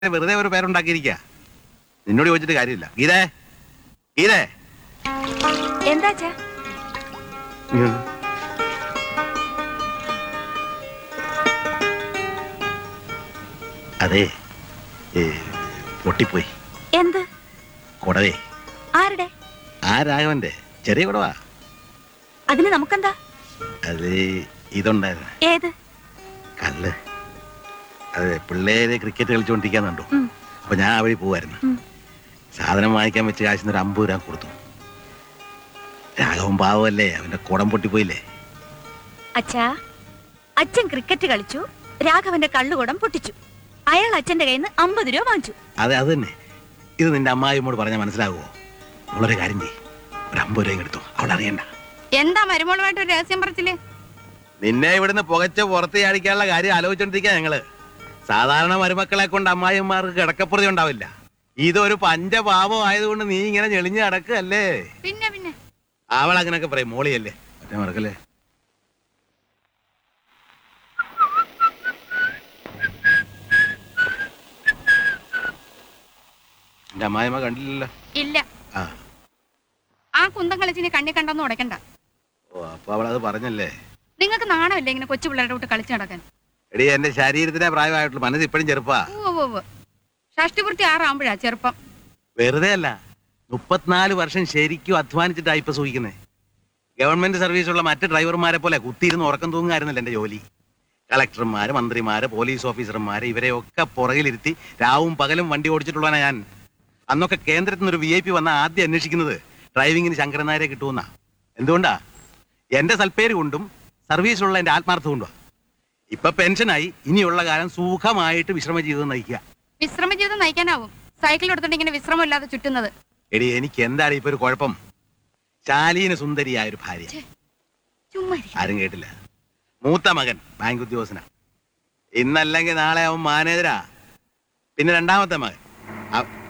വെറുതെ ഒരു പേരുണ്ടാക്കിയിരിക്കുക നിന്നോട് ചോദിച്ചിട്ട് കാര്യമില്ല ഗീതേ ഗീതേ എന്താച്ചാ അതെ ഏ, പൊട്ടിപ്പോയി എന്ത് കുടവേ ആരുടെ ആ രാഘവന്റെ ചെറിയ കുടവാ അതിന് നമുക്കെന്താ അത് ഇതുണ്ടായിരുന്നു ഏത് കല്ല് അതെ പിള്ളേര് ക്രിക്കറ്റ് കളിച്ചുകൊണ്ടിരിക്കാന്നുണ്ടോ ഉം, അപ്പൊ ഞാൻ ആ വഴി പോവായിരുന്നു ഉം. സാധനം വാങ്ങിക്കാൻ വെച്ച് കാശിന് ഒരു അമ്പത് രൂപ കൊടുത്തു രാഘവൻ പാവമല്ലേ അവന്റെ കുടം പൊട്ടിപ്പോയില്ലേ അച്ഛാ അച്ഛൻ ക്രിക്കറ്റ് കളിച്ചു രാഘവന്റെ കള്ളുകൂടം പൊട്ടിച്ചു അയാൾ അച്ഛന്റെ കയ്യിൽ നിന്ന് അമ്പത് രൂപ വാങ്ങിച്ചു അതെ അത് തന്നെ ഇത് നിന്റെ അമ്മായിമ്മോട് പറഞ്ഞാൽ മനസ്സിലാകുമോ നമ്മളൊരു കാര്യം ചെയ്യ് ഒരു അമ്പത് രൂപയും എടുത്തു അവിടെ അറിയണ്ട എന്താ മരുമോളുമായിട്ട് ഒരു രഹസ്യം പറച്ചില് നിന്നെ ഇവിടുന്ന് പുകച്ച പുറത്ത് ചാടിക്കാനുള്ള കാര്യം ആലോചിച്ചോണ്ടിരിക്കുക ഞങ്ങള് സാധാരണ മരുമക്കളെ കൊണ്ട് അമ്മായിമാർക്ക് കിടക്കപ്പുറതി ഉണ്ടാവില്ല ഇതൊരു പഞ്ചപാപം ആയതുകൊണ്ട് നീ ഇങ്ങനെ ഞെളിഞ്ഞ് കിടക്കല്ലേ പിന്നെ പിന്നെ അവൾ അങ്ങനെയൊക്കെ പറയും മോളിയല്ലേ മറ്റേ മറക്കല്ലേ എന്റെ അമ്മായിമ്മ കണ്ടില്ലല്ലോ ഇല്ല ആ ആ കുന്തം കളിച്ചിന് കണ്ണി കണ്ടൊന്നും ഉടക്കണ്ട ഓ അപ്പൊ അവളത് പറഞ്ഞല്ലേ നിങ്ങൾക്ക് നാണമില്ല ഇങ്ങനെ കൊച്ചു പിള്ളേരുടെ കൂട്ട് കളിച്ചു നടക്കാൻ എടി എന്റെ ശരീരത്തിനെ പ്രായമായിട്ടുള്ളൂ മനസ്സ് ഇപ്പോഴും ചെറുപ്പാ ഉവ്വ് ഉവ്വ്. ഷഷ്ടിപൂർത്തി ആറാകുമ്പോഴാ ചെറുപ്പം വെറുതെ അല്ല മുപ്പത്തിനാല് വർഷം ശരിക്കും അധ്വാനിച്ചിട്ടാ ഇപ്പൊ സൂഹിക്കുന്നത് ഗവൺമെന്റ് സർവീസുള്ള മറ്റ് ഡ്രൈവർമാരെ പോലെ കുത്തിയിരുന്ന് ഉറക്കം തൂങ്ങായിരുന്നില്ല എന്റെ ജോലി കളക്ടർമാര് മന്ത്രിമാര് പോലീസ് ഓഫീസർമാര് ഇവരെയൊക്കെ പുറകിലിരുത്തി രാവും പകലും വണ്ടി ഓടിച്ചിട്ടുള്ളവനാ ഞാൻ അന്നൊക്കെ കേന്ദ്രത്തിൽ നിന്ന് ഒരു വി ഐ പി വന്ന ആദ്യം അന്വേഷിക്കുന്നത് ഡ്രൈവിങ്ങിന് ശങ്കരൻ നായരെ കിട്ടുമെന്നാ എന്തുകൊണ്ടാ എന്റെ സൽപ്പേര് കൊണ്ടും സർവീസിലുള്ള എന്റെ ആത്മാർത്ഥം കൊണ്ടും ഇപ്പൊ പെൻഷനായി ഇനിയുള്ള കാലം സുഖമായിട്ട് വിശ്രമ ജീവിതം നയിക്കുക വിശ്രമ ജീവിതം നയിക്കാനാവും സൈക്കിൾ എടുത്തിട്ട് ഇങ്ങനെ വിശ്രമം ഇല്ലാതെ ചുറ്റുന്നത് എടി എനിക്ക് എന്താണ് ഇപ്പൊ ഒരു കുഴപ്പം ശാലീന സുന്ദരിയായ ഒരു ഭാര്യ ചുമ്മാ ഇരിക്ക്. ആരും കേട്ടില്ല മൂത്ത മകൻ ബാങ്ക് ഉദ്യോഗസ്ഥനാ ഇന്നല്ലെങ്കിൽ നാളെ അവൻ മാനേജരാ പിന്നെ രണ്ടാമത്തെ മകൻ അ-